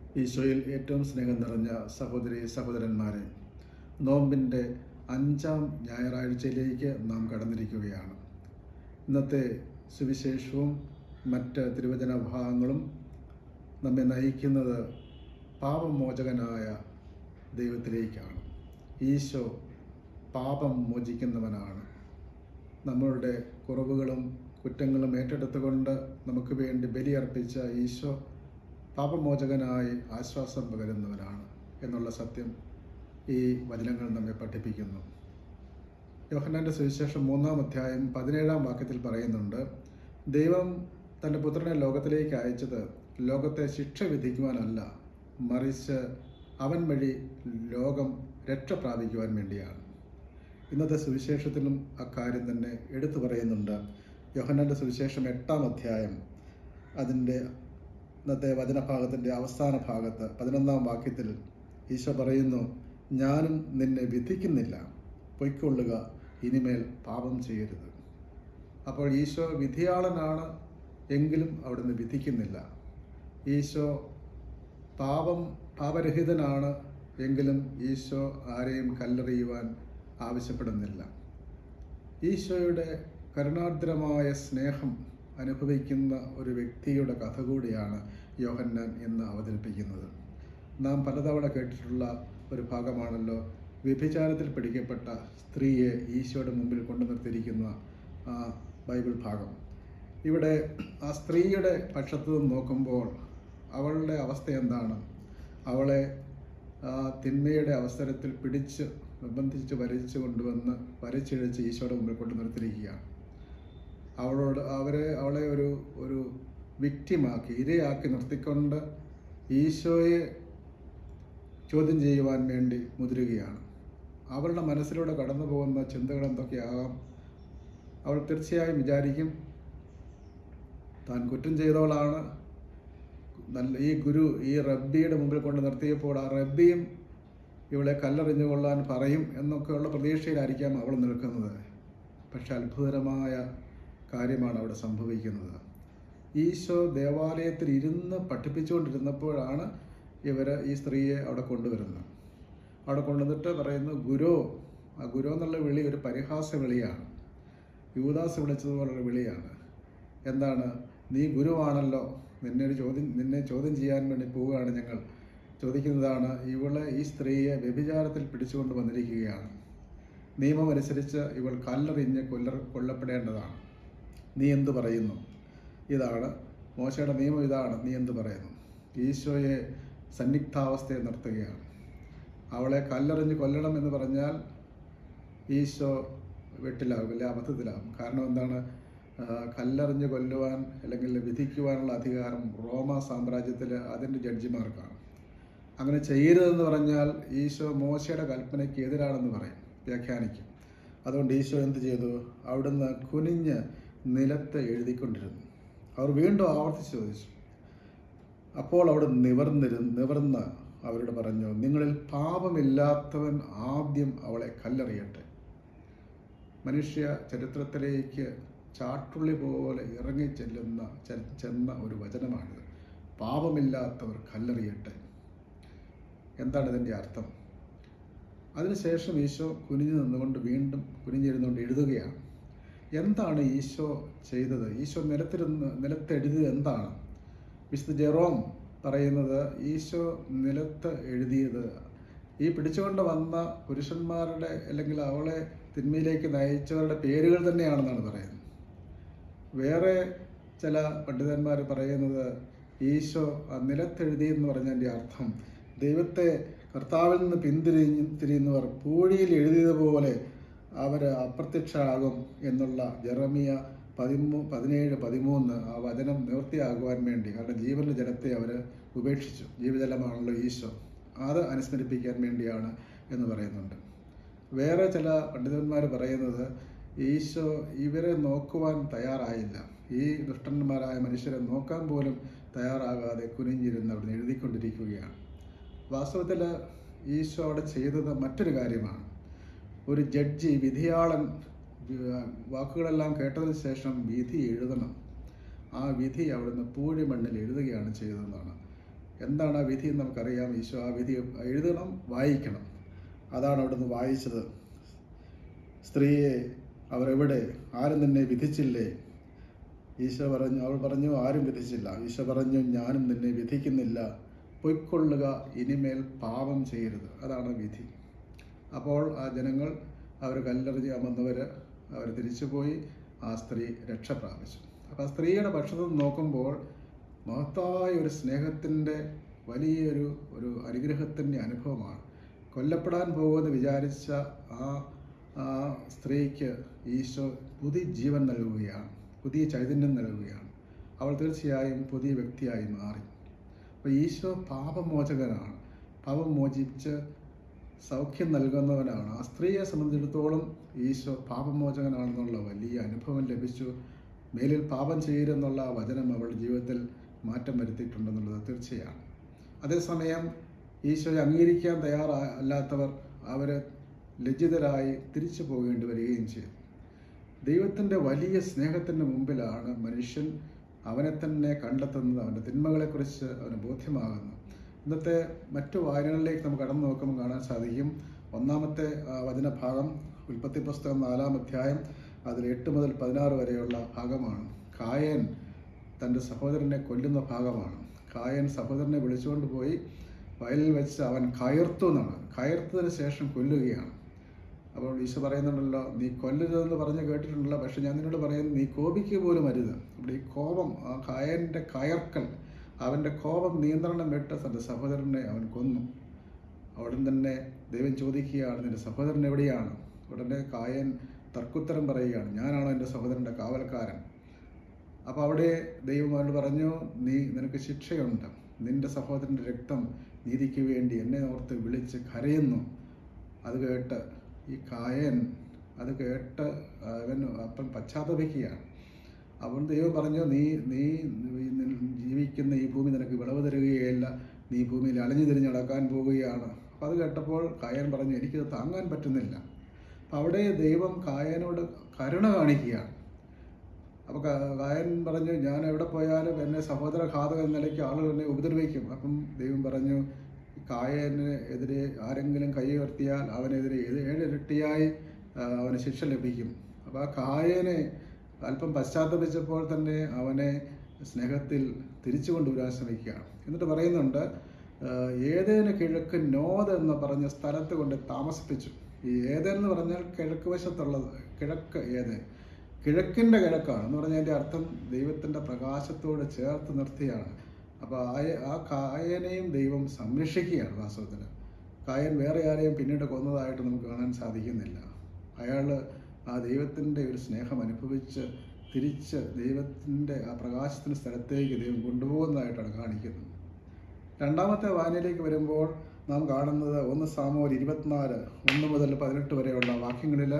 ഈശോയിൽ ഏറ്റവും സ്നേഹം നിറഞ്ഞ സഹോദരി സഹോദരന്മാരെ നോമ്പിൻ്റെ അഞ്ചാം ഞായറാഴ്ചയിലേക്ക് നാം കടന്നിരിക്കുകയാണ് ഇന്നത്തെ സുവിശേഷവും മറ്റ് തിരുവചന ഭാഗങ്ങളും നമ്മെ നയിക്കുന്നത് പാപമോചകനായ ദൈവത്തിലേക്കാണ് ഈശോ പാപം മോചിക്കുന്നവനാണ് നമ്മളുടെ കുറവുകളും കുറ്റങ്ങളും ഏറ്റെടുത്തുകൊണ്ട് നമുക്ക് വേണ്ടി ബലിയർപ്പിച്ച ഈശോ പാപമോചകനായി ആശ്വാസം പകരുന്നവനാണ് എന്നുള്ള സത്യം ഈ വചനങ്ങൾ നമ്മെ പഠിപ്പിക്കുന്നു യോഹന്നാന്റെ സുവിശേഷം മൂന്നാം അധ്യായം പതിനേഴാം വാക്യത്തിൽ പറയുന്നുണ്ട് ദൈവം തൻ്റെ പുത്രനെ ലോകത്തിലേക്ക് അയച്ചത് ലോകത്തെ ശിക്ഷ വിധിക്കുവാനല്ല മറിച്ച് അവൻ വഴി ലോകം രക്ഷ പ്രാപിക്കുവാൻ വേണ്ടിയാണ് ഇന്നത്തെ സുവിശേഷത്തിലും അക്കാര്യം തന്നെ എടുത്തു പറയുന്നുണ്ട് യോഹന്നാന്റെ സുവിശേഷം എട്ടാം അധ്യായം അതിൻ്റെ ഇന്നത്തെ വചനഭാഗത്തിൻ്റെ അവസാന ഭാഗത്ത് പതിനൊന്നാം വാക്യത്തിൽ ഈശോ പറയുന്നു ഞാനും നിന്നെ വിധിക്കുന്നില്ല പൊയ്ക്കൊള്ളുക ഇനിമേൽ പാപം ചെയ്യരുത് അപ്പോൾ ഈശോ വിധിയാളനാണ് എങ്കിലും അവിടുന്ന് വിധിക്കുന്നില്ല ഈശോ പാപം പാപരഹിതനാണ് എങ്കിലും ഈശോ ആരെയും കല്ലെറിയുവാൻ ആവശ്യപ്പെടുന്നില്ല ഈശോയുടെ കരുണാർദ്രമായ സ്നേഹം അനുഭവിക്കുന്ന ഒരു വ്യക്തിയുടെ കഥ കൂടിയാണ് യോഹന്നാൻ എന്ന് അവതരിപ്പിക്കുന്നത് നാം പലതവണ കേട്ടിട്ടുള്ള ഒരു ഭാഗമാണല്ലോ വ്യഭിചാരത്തിൽ പിടിക്കപ്പെട്ട സ്ത്രീയെ ഈശോയുടെ മുമ്പിൽ കൊണ്ടു നിർത്തിയിരിക്കുന്ന ആ ബൈബിൾ ഭാഗം ഇവിടെ ആ സ്ത്രീയുടെ പക്ഷത്തു നിന്ന് നോക്കുമ്പോൾ അവളുടെ അവസ്ഥ എന്താണ് അവളെ ആ തിന്മയുടെ അവസരത്തിൽ പിടിച്ച് നിർബന്ധിച്ച് വരച്ചു കൊണ്ടുവന്ന് വരച്ചിഴച്ച് ഈശോയുടെ മുമ്പിൽ കൊണ്ട് നിർത്തിയിരിക്കുകയാണ് അവളോട് അവരെ അവളെ ഒരു ഒരു വിക്റ്റിമാക്കി ഇരയാക്കി നിർത്തിക്കൊണ്ട് ഈശോയെ ചോദ്യം ചെയ്യുവാൻ വേണ്ടി മുതിരുകയാണ് അവളുടെ മനസ്സിലൂടെ കടന്നു പോകുന്ന ചിന്തകൾ എന്തൊക്കെയാകാം അവൾ തീർച്ചയായും വിചാരിക്കും താൻ കുറ്റം ചെയ്തവളാണ് നല്ല ഈ ഗുരു ഈ റബ്ബിയുടെ മുമ്പിൽ കൊണ്ട് നിർത്തിയപ്പോൾ ആ റബ്ബിയും ഇവളെ കല്ലെറിഞ്ഞു കൊള്ളാൻ പറയും എന്നൊക്കെയുള്ള പ്രതീക്ഷയിലായിരിക്കാം അവൾ നിൽക്കുന്നത് പക്ഷെ അത്ഭുതകരമായ കാര്യമാണ് അവിടെ സംഭവിക്കുന്നത് ഈശോ ദേവാലയത്തിൽ ഇരുന്ന് പഠിപ്പിച്ചുകൊണ്ടിരുന്നപ്പോഴാണ് ഇവർ ഈ സ്ത്രീയെ അവിടെ കൊണ്ടുവരുന്നത് അവിടെ കൊണ്ടുവന്നിട്ട് പറയുന്നു ഗുരു ആ ഗുരു എന്നുള്ള വിളി ഒരു പരിഹാസ വിളിയാണ് യൂദാസ് വിളിച്ചതുപോലുള്ള വിളിയാണ് എന്താണ് നീ ഗുരുവാണല്ലോ നിന്നെ ഒരു ചോദ്യം നിന്നെ ചോദ്യം ചെയ്യാൻ വേണ്ടി പോവുകയാണ് ഞങ്ങൾ ചോദിക്കുന്നതാണ് ഇവളെ ഈ സ്ത്രീയെ വ്യഭിചാരത്തിൽ പിടിച്ചുകൊണ്ട് വന്നിരിക്കുകയാണ് നിയമമനുസരിച്ച് ഇവൾ കല്ലെറിഞ്ഞ് കൊല്ല കൊല്ലപ്പെടേണ്ടതാണ് നീ എന്ത് പറയുന്നു ഇതാണ് മോശയുടെ നിയമം ഇതാണ് നീ എന്ത് പറയുന്നു ഈശോയെ സന്നിഗ്ധാവസ്ഥയെ നിർത്തുകയാണ് അവളെ കല്ലെറിഞ്ഞ് കൊല്ലണം എന്ന് പറഞ്ഞാൽ ഈശോ വെട്ടിലാകും അല്ലെ അബദ്ധത്തിലാകും കാരണം എന്താണ് ആ, കല്ലെറിഞ്ഞ് കൊല്ലുവാൻ അല്ലെങ്കിൽ വിധിക്കുവാനുള്ള അധികാരം റോമ സാമ്രാജ്യത്തിൽ അതിൻ്റെ ജഡ്ജിമാർക്കാണ് അങ്ങനെ ചെയ്യരുതെന്ന് പറഞ്ഞാൽ ഈശോ മോശയുടെ കൽപ്പനയ്ക്ക് എതിരാണെന്ന് പറയും വ്യാഖ്യാനിക്കും അതുകൊണ്ട് ഈശോ എന്ത് ചെയ്തു അവിടുന്ന് കുനിഞ്ഞ് നിലത്ത് എഴുതിക്കൊണ്ടിരുന്നു അവർ വീണ്ടും ആവർത്തിച്ച് ചോദിച്ചു അപ്പോൾ അവിടെ നിവർന്നിരു നിവർന്ന് അവരോട് പറഞ്ഞു നിങ്ങളിൽ പാപമില്ലാത്തവൻ ആദ്യം അവളെ കല്ലെറിയട്ടെ മനുഷ്യ ചരിത്രത്തിലേക്ക് ചാട്ടുള്ളി പോലെ ഇറങ്ങി ചെല്ലുന്ന ചെ- ചെന്ന ഒരു വചനമാണിത് പാപമില്ലാത്തവർ കല്ലെറിയട്ടെ എന്താണ് ഇതിൻ്റെ അർത്ഥം അതിനുശേഷം ഈശോ കുനിഞ്ഞു നിന്നുകൊണ്ട് വീണ്ടും കുനിഞ്ഞിരുന്നുകൊണ്ട് എഴുതുകയാണ് എന്താണ് ഈശോ ചെയ്തത് ഈശോ നിലത്തിരുന്ന് നിലത്തെഴുതിയത് എന്താണ് വിശുദ്ധ ജെറോം പറയുന്നത് ഈശോ നിലത്ത് എഴുതിയത് ഈ പിടിച്ചുകൊണ്ട് വന്ന പുരുഷന്മാരുടെ അല്ലെങ്കിൽ അവളെ തിന്മയിലേക്ക് നയിച്ചവരുടെ പേരുകൾ തന്നെയാണെന്നാണ് പറയുന്നത് വേറെ ചില പണ്ഡിതന്മാർ പറയുന്നത് ഈശോ ആ നിലത്തെഴുതി എന്ന് പറഞ്ഞതിൻ്റെ അർത്ഥം ദൈവത്തെ കർത്താവിൽ നിന്ന് പിന്തിരിഞ്ഞ് തിരിയുന്നവർ പൂഴിയിൽ എഴുതിയതുപോലെ അവർ അപ്രത്യക്ഷരാകും എന്നുള്ള ജെറമിയ പതിമൂ പതിനേഴ് പതിമൂന്ന് ആ വചനം നിവൃത്തിയാകുവാൻ വേണ്ടി കാരണം ജീവന്റെ ജലത്തെ അവർ ഉപേക്ഷിച്ചു ജീവജലമാണല്ലോ ഈശോ അത് അനുസ്മരിപ്പിക്കാൻ വേണ്ടിയാണ് എന്ന് പറയുന്നുണ്ട് വേറെ ചില പണ്ഡിതന്മാർ പറയുന്നത് ഈശോ ഇവരെ നോക്കുവാൻ തയ്യാറായില്ല ഈ ദുഷ്ടന്മാരായ മനുഷ്യരെ നോക്കാൻ പോലും തയ്യാറാകാതെ കുനിഞ്ഞിരുന്ന് അവിടുന്ന് എഴുതിക്കൊണ്ടിരിക്കുകയാണ് വാസ്തവത്തിൽ ഈശോ അവിടെ ചെയ്തത് മറ്റൊരു കാര്യമാണ് ഒരു ജഡ്ജി വിധിയാളൻ വ- വാക്കുകളെല്ലാം കേട്ടതിന് ശേഷം വിധി എഴുതണം ആ വിധി അവിടുന്ന് പൂഴിമണ്ണിൽ എഴുതുകയാണ് ചെയ്തതെന്നാണ് എന്താണ് ആ വിധി എന്ന് നമുക്കറിയാം ഈശോ ആ വിധി എഴുതണം വായിക്കണം അതാണ് അവിടുന്ന് വായിച്ചത് സ്ത്രീയെ അവരെവിടെ ആരും നിന്നെ വിധിച്ചില്ലേ ഈശോ പറഞ്ഞു അവൾ പറഞ്ഞു ആരും വിധിച്ചില്ല ഈശോ പറഞ്ഞു ഞാനും നിന്നെ വിധിക്കുന്നില്ല പൊയ്ക്കൊള്ളുക ഇനിമേൽ പാപം ചെയ്യരുത് അതാണ് വിധി അപ്പോൾ ആ ജനങ്ങൾ അവർ കല്ലെറിഞ്ഞ് അമന്നവർ അവർ തിരിച്ചുപോയി ആ സ്ത്രീ രക്ഷ പ്രാപിച്ചു അപ്പോൾ ആ സ്ത്രീയുടെ പക്ഷത്ത് നോക്കുമ്പോൾ മഹത്തായ ഒരു സ്നേഹത്തിൻ്റെ വലിയൊരു ഒരു അനുഗ്രഹത്തിൻ്റെ അനുഭവമാണ് കൊല്ലപ്പെടാൻ പോകുമെന്ന് വിചാരിച്ച ആ ആ സ്ത്രീക്ക് ഈശോ പുതിയ ജീവൻ നൽകുകയാണ് പുതിയ ചൈതന്യം നൽകുകയാണ് അവൾ തീർച്ചയായും പുതിയ വ്യക്തിയായി മാറി അപ്പോൾ ഈശോ പാപമോചകനാണ് പാപം മോചിച്ച് സൗഖ്യം നൽകുന്നവനാണ് ആ സ്ത്രീയെ സംബന്ധിച്ചിടത്തോളം ഈശോ പാപമോചകനാണെന്നുള്ള വലിയ അനുഭവം ലഭിച്ചു മേലിൽ പാപം ചെയ്യരുതെന്നുള്ള ആ വചനം അവളുടെ ജീവിതത്തിൽ മാറ്റം വരുത്തിയിട്ടുണ്ടെന്നുള്ളത് തീർച്ചയാണ് അതേസമയം ഈശോയെ അംഗീകരിക്കാൻ തയ്യാറല്ലാത്തവർ അവർ ലജ്ജിതരായി തിരിച്ചു പോകേണ്ടി വരികയും ചെയ്തു ദൈവത്തിൻ്റെ വലിയ സ്നേഹത്തിൻ്റെ മുമ്പിലാണ് മനുഷ്യൻ അവനെ തന്നെ കണ്ടെത്തുന്നത് അവൻ്റെ തിന്മകളെക്കുറിച്ച് അവന് ബോധ്യമാകുന്നു ഇന്നത്തെ മറ്റു വായനകളിലേക്ക് നമുക്ക് കടന്നു നോക്കുമ്പോൾ കാണാൻ സാധിക്കും ഒന്നാമത്തെ ആ, വചനഭാഗം ഉൽപ്പത്തി പുസ്തകം നാലാം അധ്യായം അതിൽ എട്ട് മുതൽ പതിനാറ് വരെയുള്ള ഭാഗമാണ് കായൻ തൻ്റെ സഹോദരനെ കൊല്ലുന്ന ഭാഗമാണ് കായൻ സഹോദരനെ വിളിച്ചുകൊണ്ട് പോയി വയലിൽ വെച്ച് അവൻ കയർത്തു എന്നാണ് കയർത്തതിന് ശേഷം കൊല്ലുകയാണ് അപ്പോൾ ഈശോ പറയുന്നുണ്ടല്ലോ നീ കൊല്ലരുതെന്ന് പറഞ്ഞ് കേട്ടിട്ടുണ്ടല്ലോ പക്ഷെ ഞാൻ നിന്നോട് പറയുന്നു നീ കോപിക്കുക പോലും അരുത് ഇവിടെ ഈ കോപം ആ കായൻ്റെ കയർക്കൽ അവൻ്റെ കോപം നിയന്ത്രണം വിട്ട് തൻ്റെ സഹോദരനെ അവൻ കൊന്നു ഉടൻ തന്നെ ദൈവം ചോദിക്കുകയാണ് നിന്റെ സഹോദരൻ എവിടെയാണ് ഉടനെ കായൻ തർക്കുത്തരം പറയുകയാണ് ഞാനാണോ എൻ്റെ സഹോദരൻ്റെ കാവൽക്കാരൻ അപ്പോൾ അവിടെ ദൈവം അവനോട് പറഞ്ഞു നീ നിനക്ക് ശിക്ഷയുണ്ട് നിന്റെ സഹോദരൻ്റെ രക്തം നീതിക്ക് വേണ്ടി എന്നെ ഓർത്ത് വിളിച്ച് കരയുന്നു അത് കേട്ട് ഈ കായൻ അത് കേട്ട് അവൻ അപ്പം പശ്ചാത്തപിക്കുകയാണ് അപ്പോൾ ദൈവം പറഞ്ഞു നീ നീ നീ ജീവിക്കുന്ന ഈ ഭൂമി നിനക്ക് വിളവ് തരികയില്ല നീ ഭൂമിയിൽ അലഞ്ഞു തിരിഞ്ഞ് നടക്കാൻ പോവുകയാണ് അപ്പം അത് കേട്ടപ്പോൾ കായൻ പറഞ്ഞു എനിക്കത് താങ്ങാൻ പറ്റുന്നില്ല അപ്പം അവിടെ ദൈവം കായനോട് കരുണ കാണിക്കുകയാണ് അപ്പോൾ കായൻ പറഞ്ഞു ഞാൻ എവിടെ പോയാലും എന്നെ സഹോദര ഘാതക എന്ന നിലയ്ക്ക് ആളുകൾ എന്നെ ഉപദ്രവിക്കും അപ്പം ദൈവം പറഞ്ഞു കായന് എതിരെ ആരെങ്കിലും കൈ ഉയർത്തിയാൽ അവനെതിരെ ഏഴ് ഏഴിരട്ടിയായി ആ, അവന് ശിക്ഷ ലഭിക്കും അപ്പോൾ ആ കായനെ അല്പം പശ്ചാത്തപിച്ചപ്പോൾ തന്നെ അവനെ സ്നേഹത്തിൽ തിരിച്ചു കൊണ്ടുവരാൻ ശ്രമിക്കുകയാണ് എന്നിട്ട് പറയുന്നുണ്ട് ആ, ഏതേന് കിഴക്ക് നോദ് എന്ന് പറഞ്ഞ സ്ഥലത്ത് കൊണ്ട് താമസിപ്പിച്ചു ഈ ഏതേൻ എന്ന് പറഞ്ഞാൽ കിഴക്ക് വശത്തുള്ളത് കിഴക്ക് ഏതേൻ കിഴക്കിൻ്റെ കിഴക്കാണ് എന്ന് പറഞ്ഞാൽ അതിൻ്റെ അർത്ഥം ദൈവത്തിൻ്റെ പ്രകാശത്തോട് ചേർത്ത് നിർത്തിയാണ് അപ്പോൾ ആ ആ കായനെയും ദൈവം സംരക്ഷിക്കുകയാണ് വാസ്തവത്തിൽ കായൻ വേറെ ആരെയും പിന്നീട് കൊന്നതായിട്ട് നമുക്ക് കാണാൻ സാധിക്കുന്നില്ല അയാൾ ആ ദൈവത്തിൻ്റെ ഒരു സ്നേഹം അനുഭവിച്ച് തിരിച്ച് ദൈവത്തിൻ്റെ ആ പ്രകാശത്തിൻ്റെ സ്ഥലത്തേക്ക് ദൈവം കൊണ്ടുപോകുന്നതായിട്ടാണ് കാണിക്കുന്നത് രണ്ടാമത്തെ വായനയിലേക്ക് വരുമ്പോൾ നാം കാണുന്നത് ഒന്ന് സാമൂഹ്യ ഇരുപത്തിനാല് ഒന്ന് മുതൽ പതിനെട്ട് വരെയുള്ള വാക്യങ്ങളിൽ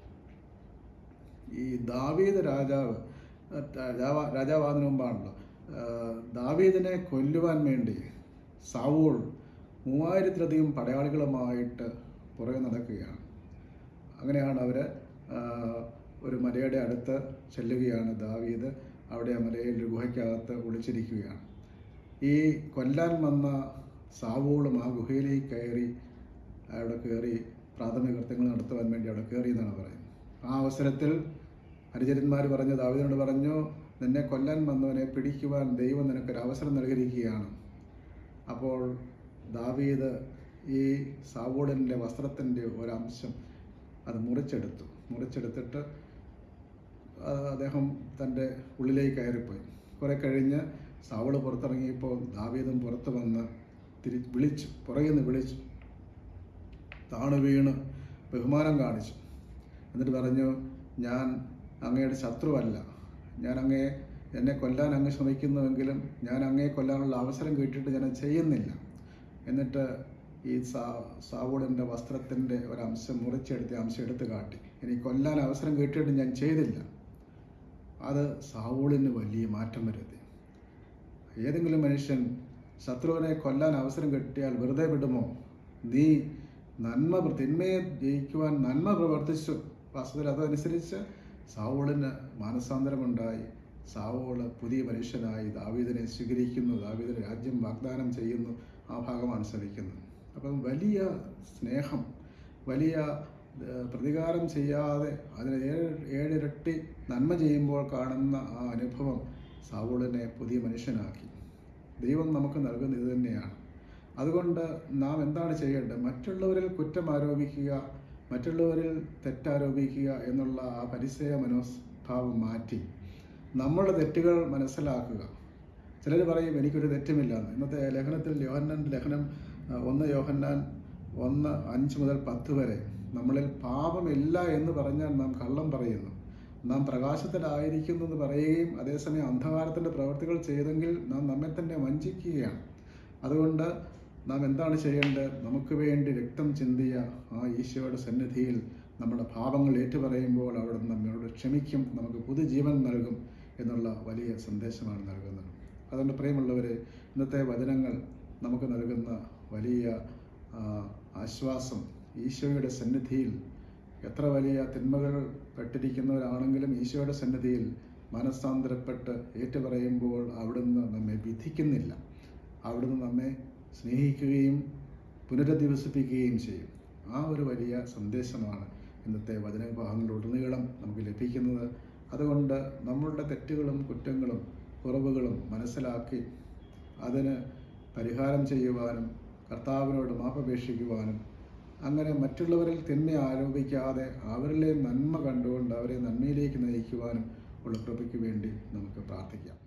ഈ ദാവീദ് രാജാവ് അഹ് രാജാവ രാജാവാതിനു മുമ്പാണല്ലോ ആഹ് ദാവീദിനെ കൊല്ലുവാൻ വേണ്ടി സാവൂൾ മൂവായിരത്തിലധികം പടയാളികളുമായിട്ട് പുറകെ നടക്കുകയാണ് അങ്ങനെയാണ് അവർ ഒരു മലയുടെ അടുത്ത് ചെല്ലുകയാണ് ദാവീദ് അവിടെ ആ മലയിൽ ഒരു ഗുഹയ്ക്കകത്ത് ഒളിച്ചിരിക്കുകയാണ് ഈ കൊല്ലാൻ വന്ന സാവൂളും ആ ഗുഹയിലേക്ക് കയറി അവിടെ കയറി പ്രാഥമിക കൃത്യങ്ങൾ നടത്തുവാൻ വേണ്ടി അവിടെ കയറി എന്നാണ് പറയുന്നത് ആ അവസരത്തിൽ അനുചരന്മാർ പറഞ്ഞു ദാവീദിനോട് പറഞ്ഞു നിന്നെ കൊല്ലാൻ വന്നവനെ പിടിക്കുവാൻ ദൈവം നിനക്കൊരു അവസരം നൽകിയിരിക്കുകയാണ് അപ്പോൾ ദാവീദ് ഈ സാവൂളിൻ്റെ വസ്ത്രത്തിൻ്റെ ഒരംശം അത് മുറിച്ചെടുത്തു മുറിച്ചെടുത്തിട്ട് ആ, അദ്ദേഹം തൻ്റെ ഉള്ളിലേക്ക് കയറിപ്പോയി കുറെ കഴിഞ്ഞ് സാവള് പുറത്തിറങ്ങിയപ്പോൾ ദാവീദും പുറത്ത് വന്ന് തിരി വിളിച്ചു പുറകിൽ നിന്ന് വിളിച്ചു താണു വീണ് ബഹുമാനം കാണിച്ചു എന്നിട്ട് പറഞ്ഞു ഞാൻ അങ്ങയുടെ ശത്രുവല്ല ഞാൻ അങ്ങയെ എന്നെ കൊല്ലാൻ അങ്ങ് ശ്രമിക്കുന്നുവെങ്കിലും ഞാൻ അങ്ങയെ കൊല്ലാനുള്ള അവസരം കിട്ടിയിട്ട് ഞാൻ അത് ചെയ്യുന്നില്ല എന്നിട്ട് ഈ സാ സാവൂളിൻ്റെ വസ്ത്രത്തിൻ്റെ ഒരംശം മുറിച്ചെടുത്ത് അംശം എടുത്ത് കാട്ടി എനിക്ക് കൊല്ലാൻ അവസരം കിട്ടിയിട്ട് ഞാൻ ചെയ്തില്ല അത് സാവൂളിന് വലിയ മാറ്റം വരുത്തി ഏതെങ്കിലും മനുഷ്യൻ ശത്രുവിനെ കൊല്ലാൻ അവസരം കിട്ടിയാൽ വെറുതെ വിടുമോ നീ നന്മ പ്ര- തിന്മയെ ജയിക്കുവാൻ നന്മ പ്രവർത്തിച്ചു വാസ്തവത്തിൽ അതനുസരിച്ച് സാവൂളിന് മാനസാന്തരമുണ്ടായി സാവോള് പുതിയ മനുഷ്യനായി ദാവീദിനെ സ്വീകരിക്കുന്നു ദാവീദിന് രാജ്യം വാഗ്ദാനം ചെയ്യുന്നു ആ ഭാഗമാണ് ശ്രമിക്കുന്നത് അപ്പം വലിയ സ്നേഹം വലിയ ഏഹ്, പ്രതികാരം ചെയ്യാതെ അതിന് ഏഴ് ഏഴിരട്ടി നന്മ ചെയ്യുമ്പോൾ കാണുന്ന ആ അനുഭവം സാവൂളിനെ പുതിയ മനുഷ്യനാക്കി ദൈവം നമുക്ക് നൽകുന്ന ഇത് തന്നെയാണ് അതുകൊണ്ട് നാം എന്താണ് ചെയ്യേണ്ടത് മറ്റുള്ളവരിൽ കുറ്റം ആരോപിക്കുക മറ്റുള്ളവരിൽ തെറ്റാരോപിക്കുക എന്നുള്ള ആ പരിസയ മനോഭാവം മാറ്റി നമ്മളുടെ തെറ്റുകൾ മനസ്സിലാക്കുക ചിലർ പറയും എനിക്കൊരു തെറ്റുമില്ല എന്ന് ഇന്നത്തെ ലേഖനത്തിൽ യോഹന്നാൻ ലേഖനം ആ, ഒന്ന് യോഹന്നാൻ ഒന്ന് അഞ്ച് മുതൽ പത്ത് വരെ നമ്മളിൽ പാപമില്ല എന്ന് പറഞ്ഞാൽ നാം കള്ളം പറയുന്നു നാം പ്രകാശത്തിലായിരിക്കുന്നു എന്ന് പറയുകയും അതേസമയം അന്ധകാരത്തിൻ്റെ പ്രവർത്തികൾ ചെയ്തെങ്കിൽ നാം നമ്മെ തന്നെ വഞ്ചിക്കുകയാണ് അതുകൊണ്ട് നാം എന്താണ് ചെയ്യേണ്ടത് നമുക്ക് വേണ്ടി രക്തം ചിന്തിയ ആ ഈശോയുടെ സന്നിധിയിൽ നമ്മുടെ പാപങ്ങൾ ഏറ്റുപറയുമ്പോൾ അവിടെ നമ്മളോട് ക്ഷമിക്കും നമുക്ക് പുതുജീവൻ നൽകും എന്നുള്ള വലിയ സന്ദേശമാണ് നൽകുന്നത് അതുകൊണ്ട് പ്രിയമുള്ളവരെ ഇന്നത്തെ വചനങ്ങൾ നമുക്ക് നൽകുന്ന വലിയ ആ, ആശ്വാസം ഈശോയുടെ സന്നിധിയിൽ എത്ര വലിയ തിന്മകൾ പെട്ടിരിക്കുന്നവരാണെങ്കിലും ഈശോയുടെ സന്നിധിയിൽ മനസ്സാന്തരപ്പെട്ട് ഏറ്റുപറയുമ്പോൾ അവിടുന്ന് നമ്മെ വിധിക്കുന്നില്ല അവിടുന്ന് നമ്മെ സ്നേഹിക്കുകയും പുനരധിവസിപ്പിക്കുകയും ചെയ്യും ആ ഒരു വലിയ സന്ദേശമാണ് ഇന്നത്തെ വചനവിഭാഗങ്ങളിലുടനീളം നമുക്ക് ലഭിക്കുന്നത് അതുകൊണ്ട് നമ്മളുടെ തെറ്റുകളും കുറ്റങ്ങളും കുറവുകളും മനസ്സിലാക്കി അതിന് പരിഹാരം ചെയ്യുവാനും കർത്താവിനോട് മാപ്പപേക്ഷിക്കുവാനും അങ്ങനെ മറ്റുള്ളവരിൽ തിന്മ ആരോപിക്കാതെ അവരിലെ നന്മ കണ്ടുകൊണ്ട് അവരെ നന്മയിലേക്ക് നയിക്കുവാനും ഉള്ള കൃപയ്ക്ക് വേണ്ടി നമുക്ക് പ്രാർത്ഥിക്കാം